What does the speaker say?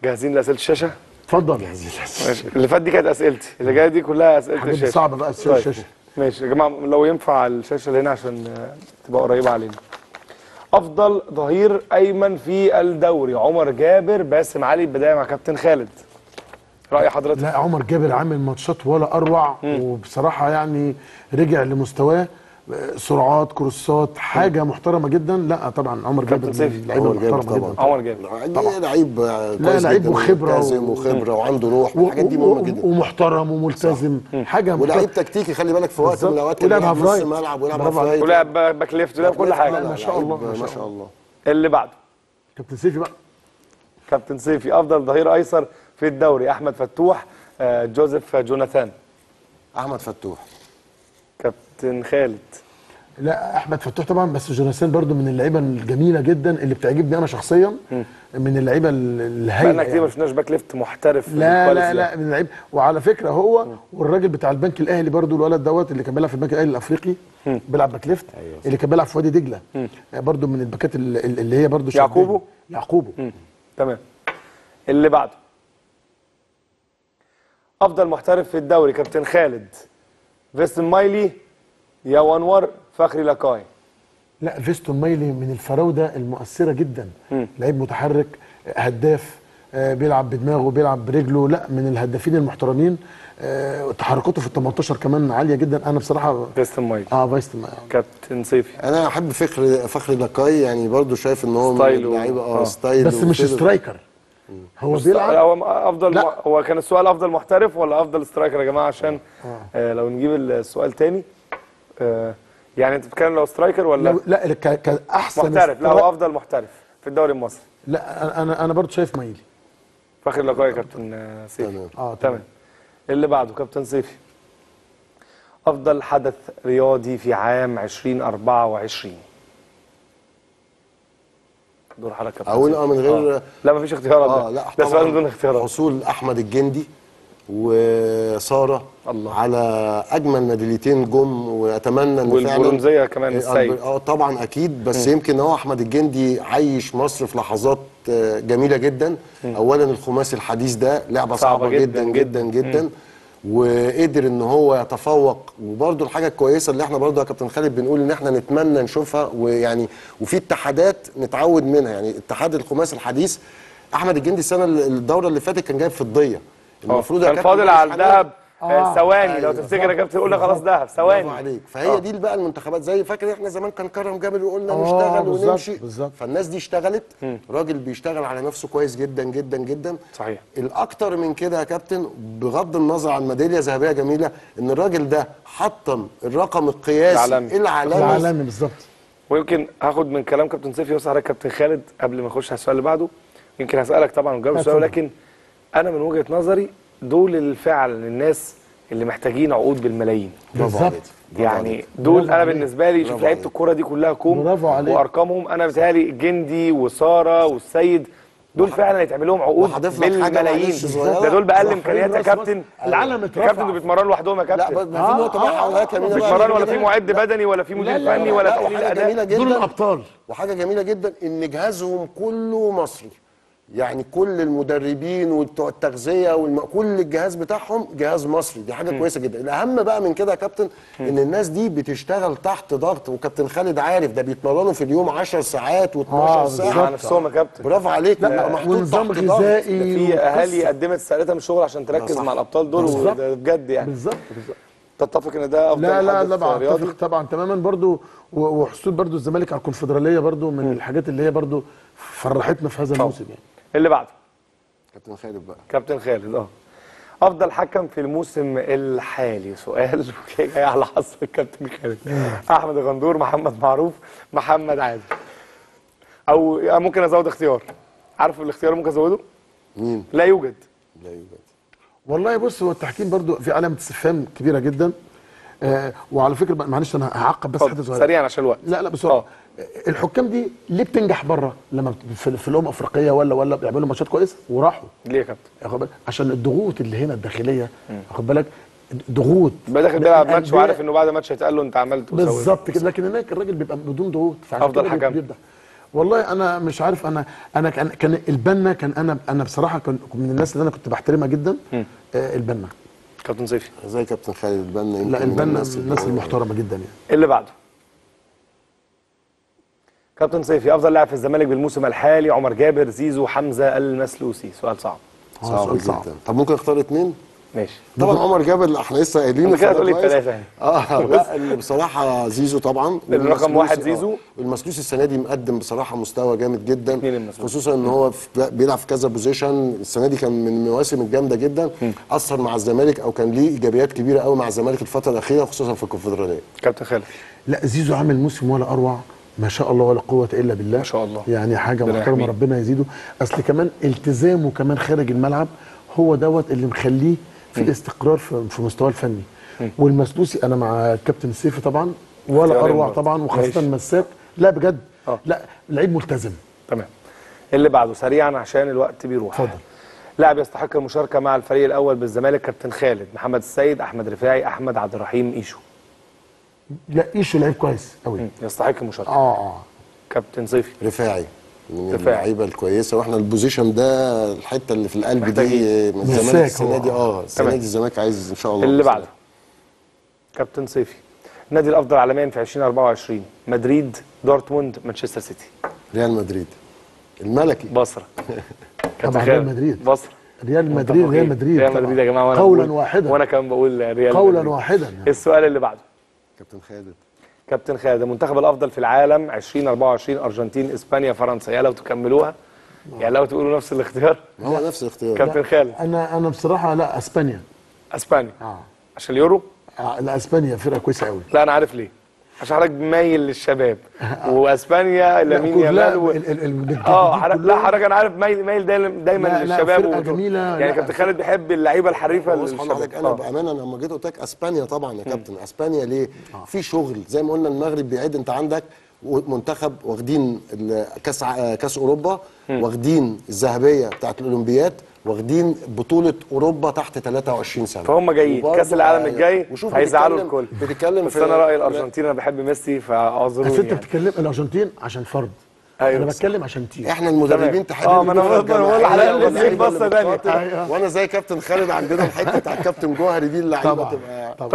جاهزين لاسئله الشاشه اتفضل ماشي اللي فات دي كانت اسئلتي اللي جايه دي كلها اسئله الحاجات دي الشاشه صعبه بقى طيب. الشاشه ماشي يا جماعه لو ينفع الشاشه اللي هنا عشان آه، تبقى قريبه علينا افضل ظهير ايمن في الدوري عمر جابر باسم علي البدايه مع كابتن خالد راي حضرتك لا عمر جابر عامل ماتشات ولا اروع وبصراحه يعني رجع لمستواه آه، سرعات كروسات حاجه محترمه جدا لا طبعا عمر جابر من سيفي. اللعيبه عمر جابر المحترمه طبعا جدا عمر جابر دي لعيب كويس لعيب جداً وخبرة وملتزم و- وخبره وعنده روح و- الحاجات دي و- مهمه و- جدا ومحترم وملتزم حاجه ولعيب محترمة. تكتيكي خلي بالك في وقت من بالظبط. الاوقات كان ولعب بيلعب هاف نص رايت. ملعب ولعب برافو هاف رايت ولعب باك ليفت ولعب كل حاجه لا، ما شاء الله، لعيب ما ما شاء شاء الله اللي بعده كابتن سيفي بقى كابتن سيفي افضل ظهير ايسر في الدوري احمد فتوح آه، جوزيف جوناثان احمد فتوح كابتن خالد لا احمد فتوح طبعا بس جوناثان برضو من اللعيبه الجميله جدا اللي بتعجبني انا شخصيا من اللعيبه الهايله بقالنا كتير ما يعني. شفناش باك ليفت محترف لا لا بالكواليتي لا من اللعيب وعلى فكره هو والراجل بتاع البنك الاهلي برضو الولد دوت اللي كان بيلعب في البنك الاهلي الافريقي بيلعب باك ليفت اللي كان بيلعب في وادي دجله برضو من الباكات ال- ال- اللي هي برضو شديدة. يعقوبو؟ يعقوبو ده. تمام اللي بعده افضل محترف في الدوري كابتن خالد فيستن مايلي يا وانور فخري لاكاي لا فيستون مايلي من الفراوده المؤثره جدا لعيب متحرك هداف آه، بيلعب بدماغه بيلعب برجله لا من الهدافين المحترمين آه، تحركاته في ال 18 كمان عاليه جدا انا بصراحه فيستن مايلي اه فيستون مايلي كابتن سيفي انا احب فخر فخر لاكاي يعني برضو شايف ان هو من ستايله. اللعيبه آه. اه ستايل بس مش وكده. سترايكر هو لا، بيلعب هو افضل لا. م... هو كان السؤال افضل محترف ولا افضل سترايكر يا جماعه عشان آه لو نجيب السؤال تاني آه يعني انت بتتكلم لو سترايكر ولا لو لا ك- كاحسن محترف لا استرا- هو افضل محترف في الدوري المصري لا انا انا برضه شايف مايلي فخر لقاء يا كابتن آه، سيفي تمام. اه تمام اللي بعده كابتن سيفي افضل حدث رياضي في عام 2024 دور حضرتك كابتن اقول سيفي. اه من غير آه. لا مفيش اختيارات اه ده. لا ده سؤال طبعاً بدون اختيارات حصول احمد الجندي وساره الله. على اجمل ميداليتين جم واتمنى ان والبرونزية كمان آه، السيد. اه طبعا اكيد بس يمكن هو احمد الجندي عايش مصر في لحظات آه، جميله جدا اولا الخماسي الحديث ده لعبه صعبة صعبه, جداً جدا جدا جدا, وقدر ان هو يتفوق وبرده الحاجه الكويسه اللي احنا برده يا كابتن خالد بنقول ان احنا نتمنى نشوفها ويعني وفي اتحادات نتعود منها يعني اتحاد الخماسي الحديث احمد الجندي السنه الدوره اللي فاتت كان جايب فضيه المفروض يا كان كابتن فاضل جايب على حاجة. الذهب آه، آه. ثواني لو أيوة. تفتكر يا كابتن قلنا خلاص ذهب برافو ثواني عليك فهي دي بقى المنتخبات زي فاكر احنا زمان كان كرم جابر وقلنا آه، نشتغل بالظبط، ونمشي بالظبط. فالناس دي اشتغلت راجل بيشتغل على نفسه كويس جدا جدا جدا صحيح. الاكتر من كده يا كابتن بغض النظر عن ميداليه ذهبيه جميله ان الراجل ده حطم الرقم القياسي العالمي. العالمي العالمي بالظبط ويمكن هاخد من كلام كابتن سيفي واسال حضرتك كابتن خالد قبل ما نخش على السؤال اللي بعده يمكن هسالك طبعا وتجاوب السؤال اتفضل. لكن انا من وجهه نظري دول الفعل الناس اللي محتاجين عقود بالملايين بالظبط عليك. برافو يعني عليك. دول برافو انا عليك. بالنسبه لي شوف برافو لعيبه عليك. الكوره دي كلها كوم برافو عليك. وارقامهم انا بيتهيألي جندي وساره والسيد دول فعلا يتعمل لهم عقود وهضيف لك حاجة بالملايين معلش صغيرة. ده دول باقل صح، امكانيات يا راس كابتن مصر. العالم يا اترفع. كابتن دول بيتمرنوا لوحدهم يا لا كابتن بس ما في نقطه بقى هقولها لك يا مينا بقى بيتمرنوا ولا جميلة في معد بدني ولا في مدير لا، لا، فني لا، ولا لا، تحليل وحاجه اداء جميله جدا دول الابطال وحاجه جميله جدا ان جهازهم كله مصري يعني كل المدربين وبتوع التغذيه والم... كل الجهاز بتاعهم جهاز مصري دي حاجه كويسه جدا الاهم بقى من كده يا كابتن ان الناس دي بتشتغل تحت ضغط وكابتن خالد عارف ده بيتمرنوا في اليوم 10 ساعات و12 آه، ساعه على نفسهم يا كابتن برافو عليك لا بيبقى محطوط ونظام تحت ضغط. غذائي في اهالي وقصة. قدمت ساعتها من الشغل عشان تركز صح. مع الابطال دول بالظبط. وده بجد يعني بالظبط بالظبط تتفق ان ده افضل لا لا حدث لا بقى رياضي اتفق طبعا تماما برضو و- وحصول برضو الزمالك على الكونفدراليه برضو من الحاجات اللي هي برضو فرحتنا في هذا الموسم يعني اللي بعده كابتن خالد بقى كابتن خالد اه افضل حكم في الموسم الحالي سؤال جاي على حظ الكابتن خالد احمد غندور محمد معروف محمد عادل او ممكن ازود اختيار عارف الاختيار ممكن ازوده مين لا يوجد لا يوجد والله بص هو التحكيم برضو في علامه استفهام كبيره جدا آه وعلى فكره بقى معلش انا هعقب بس حته اتفضل صغيره سريعا عشان الوقت لا لا بسرعه آه. الحكام دي ليه بتنجح بره لما بت- في, في الامم الافريقيه ولا ولا بيعملوا ماتشات كويسه وراحوا ليه يا كابتن واخد بالك عشان الضغوط اللي هنا الداخليه واخد بالك ضغوط يبقى داخل بيلعب ماتش الأندية- وعارف انه بعد ماتش هيتقال له انت عملت وسويت. بالظبط كده لكن هناك الراجل بيبقى بدون ضغوط فعشان أفضل كده حكم. بيبدع والله انا مش عارف انا انا كان كان البنا كان انا انا بصراحه كنت من الناس اللي انا كنت بحترمها جدا آه البنا كابتن سيفي زي كابتن خالد البنا يمكن لا من البنا من اللي الناس هو- المحترمه جدا يعني اللي بعده كابتن سيفي افضل لاعب في الزمالك بالموسم الحالي عمر جابر زيزو حمزه المسلوسي سؤال صعب آه، صعب سؤال جدا صعب. طب ممكن اختار اتنين ماشي طبعا عمر جابر احنا لسه قايلين أنت كده فرق هتقول لي كويس. التلاتة يعني. اه لا اللي بصراحه زيزو طبعا اللي رقم والمسلوسي- واحد آه. زيزو. المسلوسي السنه دي مقدم بصراحه مستوى جامد جدا اتنين المسلوسي. خصوصا ان هو في بيلعب في كذا بوزيشن السنه دي كان من المواسم الجامده جدا اثر مع الزمالك او كان ليه ايجابيات كبيره قوي مع الزمالك الفتره الاخيره خصوصا في الكونفدراليه كابتن خالد لا زيزو عامل موسم ولا اروع ما شاء الله ولا قوه الا بالله ما شاء الله. يعني حاجه ربنا محترمه يحميه. ربنا يزيده اصل كمان التزامه كمان خارج الملعب هو دوت اللي مخليه في استقرار في, في مستواه الفني والمسلوسي انا مع الكابتن سيفي طبعا ولا اختيارين اروع برضه. طبعا وخاصه ماشي. مساك لا بجد آه. لا لعيب ملتزم تمام اللي بعده سريعا عشان الوقت بيروح اتفضل. لاعب يستحق المشاركه مع الفريق الاول بالزمالك كابتن خالد محمد السيد احمد رفاعي احمد عبد الرحيم ايشو لا ايشو لعيب كويس قوي يستحق المشاركه اه اه كابتن صيفي رفاعي من رفاعي. اللعيبه الكويسه واحنا البوزيشن ده الحته اللي في القلب دي محتاجين. من مساك الزمالك السنه هو. دي اه السنه تمام. دي الزمالك عايز ان شاء الله اللي بإذن بعده كابتن صيفي النادي الافضل عالميا في 2024 مدريد دورتموند مانشستر سيتي ريال مدريد الملكي بصره كابتن طبعا خالد ريال مدريد. بصره ريال مدريد ريال مدريد ريال طبعاً. مدريد يا جماعه وانا قولا بقول- واحدا وانا كمان بقول ريال قولا مدريد. واحدا يعني. السؤال اللي بعده كابتن خالد كابتن خالد المنتخب الافضل في العالم 2024 ارجنتين اسبانيا فرنسا يا لو تكملوها يا لو تقولوا نفس الاختيار هو نفس الاختيار كابتن خالد انا انا بصراحه لا اسبانيا اسبانيا اه عشان اليورو آه، لا اسبانيا فرقه كويسه قوي لا انا عارف ليه عشان حضرتك مايل للشباب واسبانيا لامين كلها يامال و... ال- ال- ال- بالتدريج اه حضرتك- لا كلها. حضرتك انا عارف مايل مايل دايما دايما لا، لا، للشباب فرقة و- جميلة، يعني لا، كابتن خالد بيحب اللعيبه الحريفه بص حضرتك للشباب انا آه. بامانه انا لما جيت قلت لك اسبانيا طبعا يا كابتن اسبانيا ليه؟ في شغل زي ما قلنا المغرب بيعد انت عندك منتخب واخدين ال- كاس ع- كاس اوروبا واخدين الذهبيه بتاعت الاولمبياد واخدين بطوله اوروبا تحت 23 سنه فهم جايين وبرضه كاس العالم آه، الجاي وشوف هيزعلوا بتتكلم- الكل بتتكلم بس في- انا رايي الارجنتين انا بحب ميسي فاعذروني بس انت يعني. بتتكلم الارجنتين عشان فرد أيوة انا بس. بتكلم عشان تيم احنا المدربين تمام. تحديدا آه، ما أنا بنبقى بقول- بقول جماعية لحضرتك واللعيبة ليك بصة اللي تانية. بتخاطر. أيوة. وانا زي كابتن خالد عندنا الحته بتاع كابتن جوهري دي اللعيبه طبعا تبقى طبعا